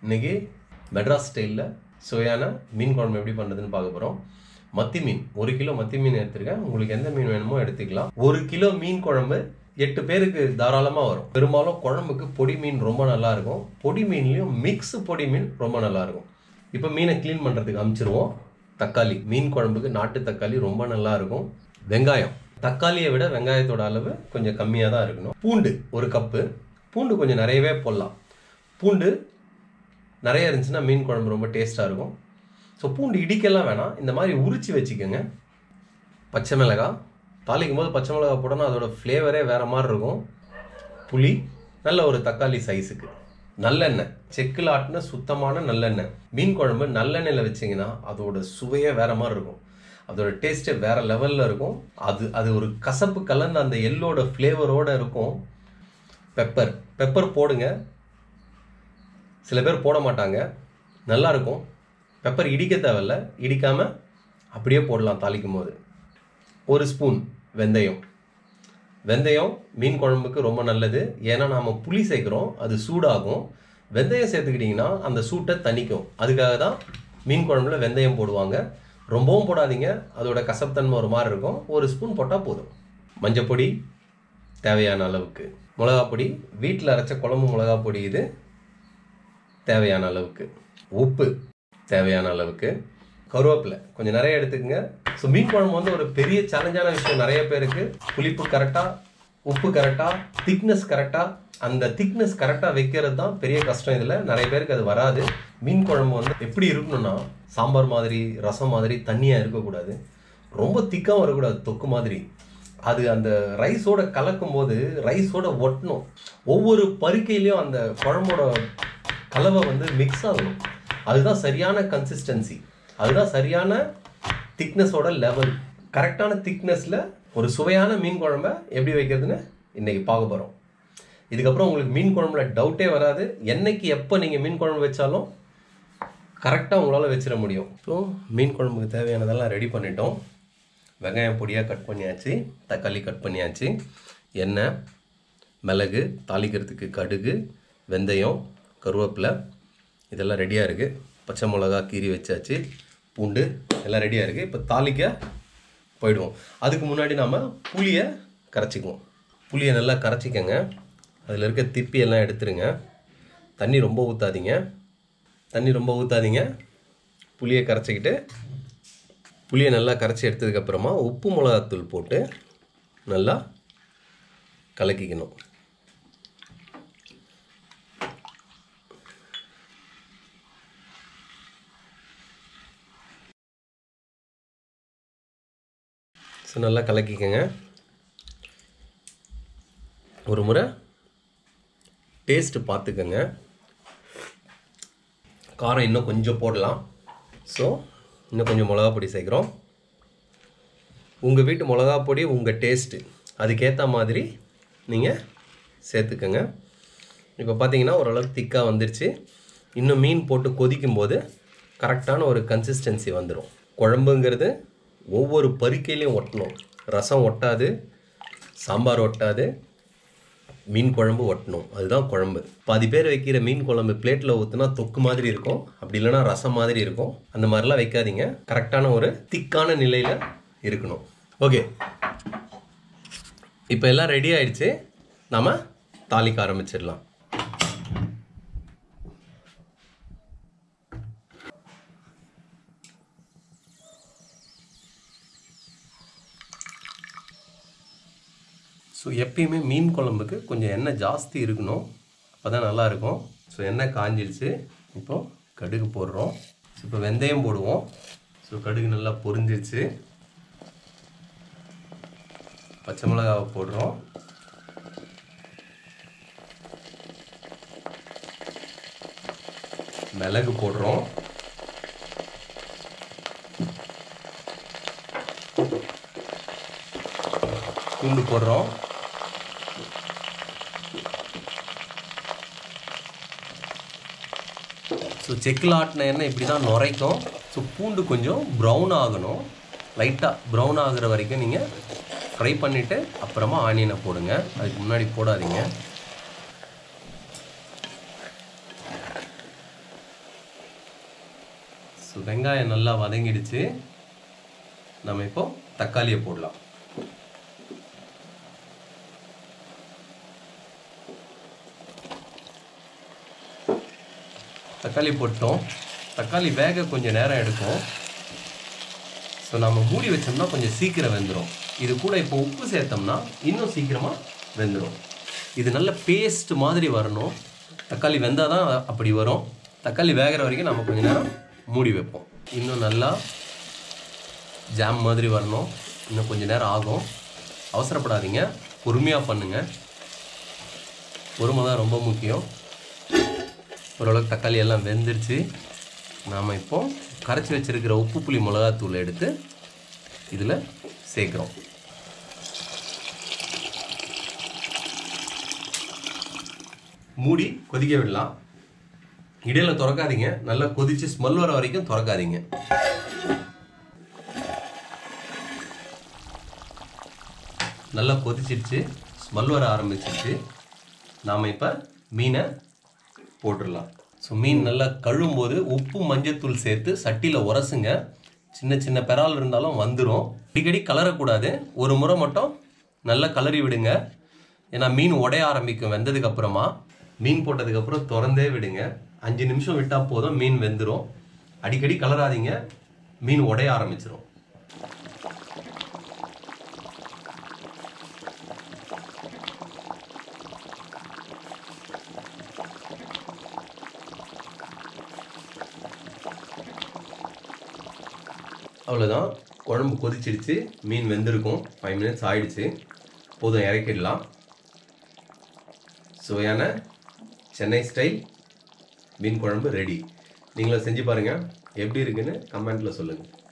இன்னைக்கு மெட்ராஸ் ஸ்டைலில் சுவையான மீன் குழம்பு எப்படி பண்ணுறதுன்னு பார்க்க போகிறோம் மத்தி மீன் ஒரு கிலோ மத்தி மீன் எடுத்திருக்கேன் உங்களுக்கு எந்த மீன் வேணுமோ எடுத்துக்கலாம் ஒரு கிலோ மீன் குழம்பு எட்டு பேருக்கு தாராளமாக வரும் பெரும்பாலும் குழம்புக்கு பொடி மீன் ரொம்ப நல்லா இருக்கும் பொடி மீன்லேயும் மிக்ஸ் பொடி மீன் ரொம்ப நல்லா இருக்கும் இப்போ மீனை க்ளீன் பண்ணுறதுக்கு அமுச்சிருவோம் தக்காளி மீன் குழம்புக்கு நாட்டு தக்காளி ரொம்ப நல்லா இருக்கும் வெங்காயம் தக்காளியை விட வெங்காயத்தோட அளவு கொஞ்சம் கம்மியாக தான் இருக்கணும் பூண்டு ஒரு கப்பு பூண்டு கொஞ்சம் நிறையவே போடலாம் பூண்டு நிறைய இருந்துச்சுன்னா மீன் குழம்பு ரொம்ப டேஸ்ட்டாக இருக்கும் ஸோ பூண்டு இடிக்கலாம் வேணாம் இந்த மாதிரி உரிச்சு வச்சுக்கோங்க பச்சை மிளகாய் தாளிக்கும் போது பச்சை மிளகாய் போட்டோன்னா அதோட ஃப்ளேவரே வேறு மாதிரி இருக்கும் புளி நல்ல ஒரு தக்காளி சைஸுக்கு நல்லெண்ணெய் செக்கில் ஆட்டின சுத்தமான நல்லெண்ணெய் மீன் குழம்பு நல்லெண்ணெயில் வச்சிங்கன்னா அதோட சுவையே வேற மாதிரி இருக்கும் அதோட டேஸ்ட்டே வேற லெவலில் இருக்கும் அது அது ஒரு கசப்பு கலந்த அந்த எல்லோட ஃப்ளேவரோட இருக்கும் பெப்பர் பெப்பர் போடுங்க சில பேர் போட மாட்டாங்க நல்லா இருக்கும் பெப்பர் இடிக்க தேவையில்ல இடிக்காம அப்படியே போடலாம் தாளிக்கும் போது ஒரு ஸ்பூன் வெந்தயம் வெந்தயம் மீன் குழம்புக்கு ரொம்ப நல்லது ஏன்னா நாம புளி சேர்க்குறோம் அது சூடாகும் வெந்தயம் சேர்த்துக்கிட்டிங்கன்னா அந்த சூட்டை தணிக்கும் அதுக்காக தான் மீன் குழம்புல வெந்தயம் போடுவாங்க ரொம்பவும் போடாதீங்க அதோட கசப்புத்தன்மை ஒரு மாதிரி இருக்கும் ஒரு ஸ்பூன் போட்டால் போதும் மஞ்சப்பொடி தேவையான அளவுக்கு மிளகாப் பொடி வீட்டில் அரைச்ச குழம்பு மிளகாப் பொடி இது தேவையான அளவுக்கு உப்பு தேவையான அளவுக்கு கருவேப்பிலை கொஞ்சம் நிறைய எடுத்துக்கங்க ஸோ மீன் குழம்பு வந்து ஒரு பெரிய சேலஞ்சான விஷயம் நிறைய பேருக்கு புளிப்பு கரெக்டாக உப்பு கரெக்டாக திக்னஸ் கரெக்டாக அந்த திக்னஸ் கரெக்டாக வைக்கிறது தான் பெரிய கஷ்டம் இதில் நிறைய பேருக்கு அது வராது மீன் குழம்பு வந்து எப்படி இருக்கணும்னா சாம்பார் மாதிரி ரசம் மாதிரி தண்ணியாக இருக்கக்கூடாது ரொம்ப திக்காகவும் இருக்கக்கூடாது தொக்கு மாதிரி அது அந்த ரைஸோட கலக்கும் போது ரைஸோட ஒட்டணும் ஒவ்வொரு பருக்கையிலையும் அந்த குழம்போட கலவை வந்து மிக்ஸ் ஆகணும் அதுதான் சரியான கன்சிஸ்டன்சி அதுதான் சரியான திக்னஸோட லெவல் கரெக்டான திக்னஸில் ஒரு சுவையான மீன் குழம்ப எப்படி வைக்கிறதுன்னு இன்னைக்கு பார்க்க போகிறோம் இதுக்கப்புறம் உங்களுக்கு மீன் குழம்புல டவுட்டே வராது என்னைக்கு எப்போ நீங்கள் மீன் குழம்பு வச்சாலும் கரெக்டாக உங்களால் வச்சிட முடியும் ஸோ மீன் குழம்புக்கு தேவையானதெல்லாம் ரெடி பண்ணிட்டோம் வெங்காயம் பொடியாக கட் பண்ணியாச்சு தக்காளி கட் பண்ணியாச்சு எண்ணெய் மிளகு தாளிக்கிறதுக்கு கடுகு வெந்தயம் கருவேப்பிலை இதெல்லாம் ரெடியாக இருக்குது பச்சை மிளகா கீரி வச்சாச்சு பூண்டு எல்லாம் ரெடியாக இருக்குது இப்போ தாளிக்க போயிடுவோம் அதுக்கு முன்னாடி நாம் புளியை கரைச்சிக்குவோம் புளியை நல்லா கரைச்சிக்கங்க அதில் இருக்க திப்பி எல்லாம் எடுத்துருங்க தண்ணி ரொம்ப ஊற்றாதீங்க தண்ணி ரொம்ப ஊற்றாதீங்க புளியை கரைச்சிக்கிட்டு புளியை நல்லா கரைச்சி எடுத்ததுக்கப்புறமா உப்பு மிளகாத்தூள் போட்டு நல்லா கலக்கிக்கணும் ஸோ நல்லா கலக்கிக்கங்க ஒரு முறை டேஸ்ட்டு பார்த்துக்கங்க காரம் இன்னும் கொஞ்சம் போடலாம் ஸோ இன்னும் கொஞ்சம் மிளகா பொடி சேர்க்குறோம் உங்கள் வீட்டு மிளகா பொடி உங்கள் டேஸ்ட்டு அதுக்கேற்ற மாதிரி நீங்கள் சேர்த்துக்கங்க இப்போ பார்த்தீங்கன்னா ஓரளவுக்கு திக்காக வந்துருச்சு இன்னும் மீன் போட்டு கொதிக்கும் போது கரெக்டான ஒரு கன்சிஸ்டன்சி வந்துடும் குழம்புங்கிறது ஒவ்வொரு பருக்கையிலையும் ஒட்டணும் ரசம் ஒட்டாது சாம்பார் ஒட்டாது மீன் குழம்பு ஒட்டணும் அதுதான் குழம்பு பாதி பேர் வைக்கிற மீன் குழம்பு பிளேட்டில் ஊற்றுனா தொக்கு மாதிரி இருக்கும் அப்படி இல்லைன்னா ரசம் மாதிரி இருக்கும் அந்த மாதிரிலாம் வைக்காதீங்க கரெக்டான ஒரு திக்கான நிலையில் இருக்கணும் ஓகே இப்போ எல்லாம் ரெடி ஆயிடுச்சு நாம தாளிக்க ஆரம்பிச்சிடலாம் ஸோ எப்பயுமே மீன் குழம்புக்கு கொஞ்சம் எண்ணெய் ஜாஸ்தி இருக்கணும் அப்போ தான் நல்லாயிருக்கும் ஸோ எண்ணெய் காஞ்சிடுச்சு இப்போ கடுகு போடுறோம் ஸோ இப்போ வெந்தயம் போடுவோம் ஸோ கடுகு நல்லா பொரிஞ்சிருச்சு பச்சை மிளகாவை போடுறோம் மிளகு போடுறோம் பூண்டு போடுறோம் ஸோ செக்கில் ஆட்டின எண்ணெய் இப்படி தான் நுரைக்கும் ஸோ பூண்டு கொஞ்சம் ப்ரௌன் ஆகணும் லைட்டாக ப்ரௌன் ஆகுற வரைக்கும் நீங்கள் ஃப்ரை பண்ணிவிட்டு அப்புறமா ஆனியனை போடுங்க அதுக்கு முன்னாடி போடாதீங்க ஸோ வெங்காயம் நல்லா வதங்கிடுச்சு நம்ம இப்போ தக்காளியை போடலாம் தக்காளி போட்டோம் தக்காளி வேக கொஞ்சம் நேரம் எடுக்கும் ஸோ நம்ம மூடி வச்சோம்னா கொஞ்சம் சீக்கிரம் வெந்துடும் இது கூட இப்போ உப்பு சேர்த்தோம்னா இன்னும் சீக்கிரமாக வெந்துடும் இது நல்ல பேஸ்ட் மாதிரி வரணும் தக்காளி வெந்தால் தான் அப்படி வரும் தக்காளி வேகிற வரைக்கும் நம்ம கொஞ்ச நேரம் மூடி வைப்போம் இன்னும் நல்லா ஜாம் மாதிரி வரணும் இன்னும் கொஞ்ச நேரம் ஆகும் அவசரப்படாதீங்க பொறுமையாக பண்ணுங்கள் பொறுமை தான் ரொம்ப முக்கியம் ஓரளவுக்கு தக்காளி எல்லாம் வெந்துருச்சு நாம் இப்போ கரைச்சி வச்சிருக்கிற உப்பு புளி மிளகாத்தூளை எடுத்து இதில் சேர்க்குறோம் மூடி கொதிக்க விடலாம் இடையில திறக்காதீங்க நல்லா கொதிச்சு ஸ்மெல் வர வரைக்கும் திறக்காதீங்க நல்லா கொதிச்சிடுச்சு ஸ்மெல் வர ஆரம்பிச்சிருச்சு நாம் இப்போ மீனை போட்டுடலாம் ஸோ மீன் நல்லா கழுவும்போது உப்பு மஞ்சத்தூள் சேர்த்து சட்டியில் உரசுங்க சின்ன சின்ன பெறால் இருந்தாலும் வந்துடும் அடிக்கடி கலரக்கூடாது ஒரு முறை மட்டும் நல்லா கலரி விடுங்க ஏன்னா மீன் உடைய ஆரம்பிக்கும் வெந்ததுக்கு அப்புறமா மீன் போட்டதுக்கப்புறம் திறந்தே விடுங்க அஞ்சு நிமிஷம் விட்டால் போதும் மீன் வெந்துடும் அடிக்கடி கலராதீங்க மீன் உடைய ஆரம்பிச்சிடும் அவ்வளோதான் குழம்பு கொதிச்சிடுச்சு மீன் வெந்திருக்கும் ஃபைவ் மினிட்ஸ் ஆயிடுச்சு போதும் இறக்கிடலாம் சுவையான சென்னை ஸ்டைல் மீன் குழம்பு ரெடி நீங்களும் செஞ்சு பாருங்கள் எப்படி இருக்குன்னு கமெண்ட்டில் சொல்லுங்கள்